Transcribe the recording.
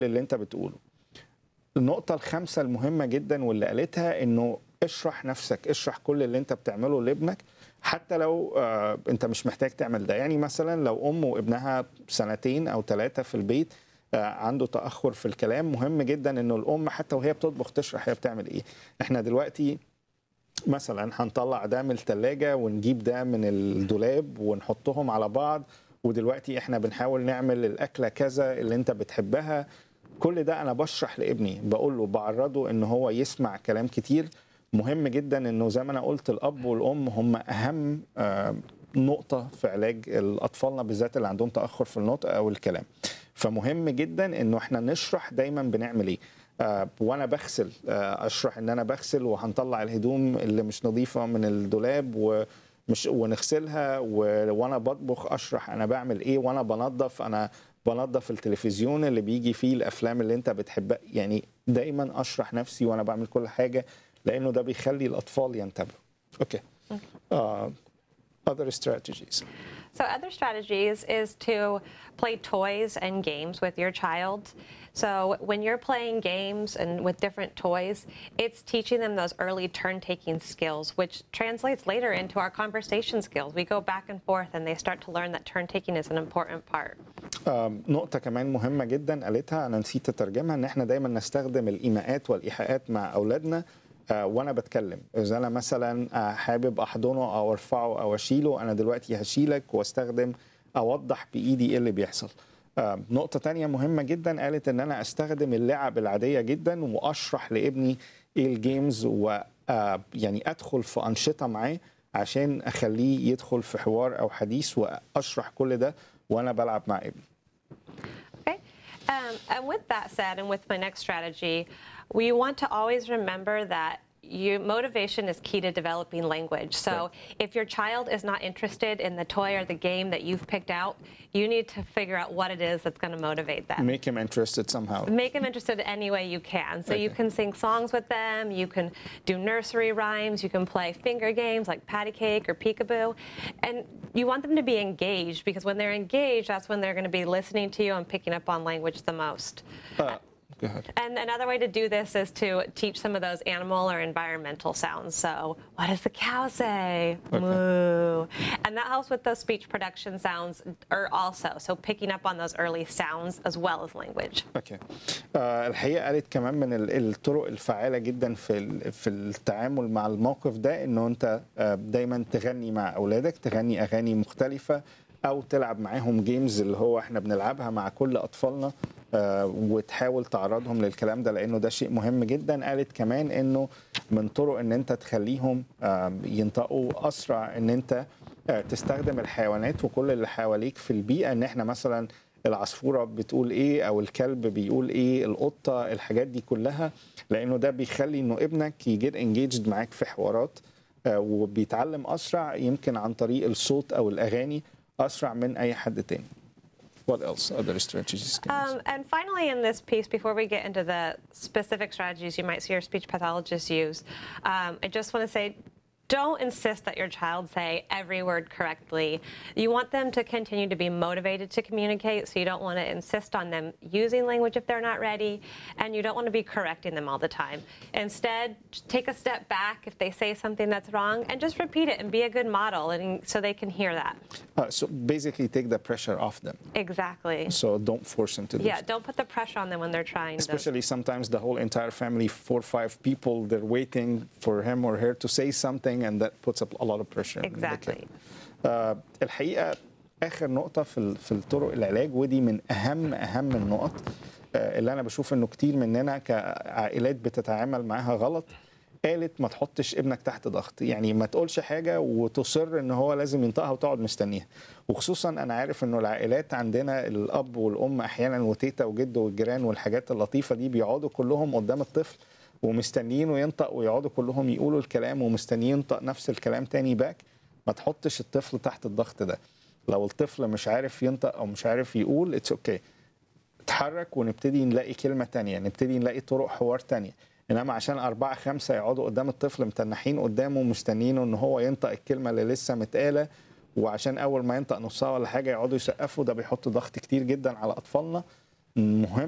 اللي انت بتقوله النقطة الخامسة المهمة جدا واللي قالتها انه اشرح نفسك اشرح كل اللي انت بتعمله لابنك حتى لو آه انت مش محتاج تعمل ده يعني مثلا لو ام وابنها سنتين او ثلاثة في البيت آه عنده تأخر في الكلام مهم جدا انه الام حتى وهي بتطبخ تشرح هي بتعمل ايه احنا دلوقتي مثلا هنطلع ده من الثلاجة ونجيب ده من الدولاب ونحطهم على بعض ودلوقتي احنا بنحاول نعمل الاكله كذا اللي انت بتحبها كل ده انا بشرح لابني بقول له بعرضه ان هو يسمع كلام كتير مهم جدا انه زي ما انا قلت الاب والام هم اهم آه، نقطه في علاج الاطفالنا بالذات اللي عندهم تاخر في النطق او الكلام فمهم جدا انه احنا نشرح دايما بنعمل ايه آه، وانا بغسل آه، اشرح ان انا بغسل وهنطلع الهدوم اللي مش نظيفه من الدولاب و مش ونغسلها و... وانا بطبخ اشرح انا بعمل ايه وانا بنظف انا بنظف التلفزيون اللي بيجي فيه الافلام اللي انت بتحبها يعني دايما اشرح نفسي وانا بعمل كل حاجه لانه ده بيخلي الاطفال ينتبهوا اوكي uh, other strategies So other strategies is to play toys and games with your child. So when you're playing games and with different toys, it's teaching them those early turn-taking skills, which translates later into our conversation skills. We go back and forth and they start to learn that turn-taking is an important part. آم، نقطة كمان مهمة جدا قالتها أنا نسيت أترجمها إن إحنا دايما نستخدم الإيماءات والإيحاءات مع أولادنا آه، وأنا بتكلم إذا أنا مثلا آه، حابب أحضنه أو أرفعه أو أشيله أنا دلوقتي هشيلك واستخدم أوضح بإيدي إيه اللي بيحصل آه، نقطة تانية مهمة جدا قالت إن أنا أستخدم اللعب العادية جدا وأشرح لابني إيه الجيمز و آه، يعني أدخل في أنشطة معاه عشان أخليه يدخل في حوار أو حديث وأشرح كل ده وأنا بلعب مع ابني Okay. Um, and with that said, and with my next strategy, we want to always remember that you, motivation is key to developing language. So if your child is not interested in the toy or the game that you've picked out, you need to figure out what it is that's going to motivate them. make him interested somehow Make them interested any way you can. So you Okay. can sing songs with them, you can do nursery rhymes, you can play finger games like patty cake or peekaboo. And you want them to be engaged because when they're engaged, that's when they're going to be listening to you and picking up on language the most. uh, go ahead. And another way to do this is to teach some of those animal or environmental sounds. So, what does the cow say? Moo. And that helps with those speech production sounds or also. So, picking up on those early sounds as well as language. اوكي آه الحقيقه قالت كمان من ال- الطرق الفعاله جدا في ال- في التعامل مع الموقف ده انه انت آه دايما تغني مع اولادك تغني اغاني مختلفه او تلعب معاهم جيمز اللي هو احنا بنلعبها مع كل اطفالنا آه وتحاول تعرضهم للكلام ده لانه ده شيء مهم جدا قالت كمان انه من طرق ان انت تخليهم آه ينطقوا اسرع ان انت آه، تستخدم الحيوانات وكل اللي حواليك في البيئه ان احنا مثلا العصفوره بتقول ايه او الكلب بيقول ايه القطه الحاجات دي كلها لانه ده بيخلي انه ابنك يجيت انجيجد معاك في حوارات آه، وبيتعلم اسرع يمكن عن طريق الصوت او الاغاني اسرع من اي حد تاني. What else? Other strategies? can you Um, and finally, in this piece, before we get into the specific strategies you might see your speech pathologists use, um, I just want to say don't insist that your child say every word correctly. You want them to continue to be motivated to communicate, so you don't want to insist on them using language if they're not ready, and you don't want to be correcting them all the time. Instead, just take a step back if they say something that's wrong and just repeat it and be a good model and so they can hear that. Uh, so basically take the pressure off them. Exactly. So don't force them to do Yeah, don't put the pressure on them when they're trying to. especially sometimes the whole entire family four or five people they're waiting for him or her to say something and that puts up a lot of pressure on the Exactly. kid. آه الحقيقه اخر نقطه في ال- في الطرق العلاج ودي من اهم اهم النقط آه اللي انا بشوف انه كتير مننا كعائلات بتتعامل معاها غلط قالت ما تحطش ابنك تحت ضغط يعني ما تقولش حاجه وتصر ان هو لازم ينطقها وتقعد مستنيها وخصوصا انا عارف انه العائلات عندنا الاب والام احيانا وتيتا وجد والجيران والحاجات اللطيفه دي بيقعدوا كلهم قدام الطفل ومستنيينه ينطق ويقعدوا كلهم يقولوا الكلام ومستنيين ينطق نفس الكلام تاني باك ما تحطش الطفل تحت الضغط ده لو الطفل مش عارف ينطق او مش عارف يقول اتس اوكي okay. اتحرك ونبتدي نلاقي كلمة تانية نبتدي نلاقي طرق حوار تانية انما عشان أربعة خمسة يقعدوا قدام الطفل متنحين قدامه مستنيينه ان هو ينطق الكلمة اللي لسه متقالة وعشان اول ما ينطق نصها ولا حاجة يقعدوا يسقفوا ده بيحط ضغط كتير جدا على اطفالنا مهم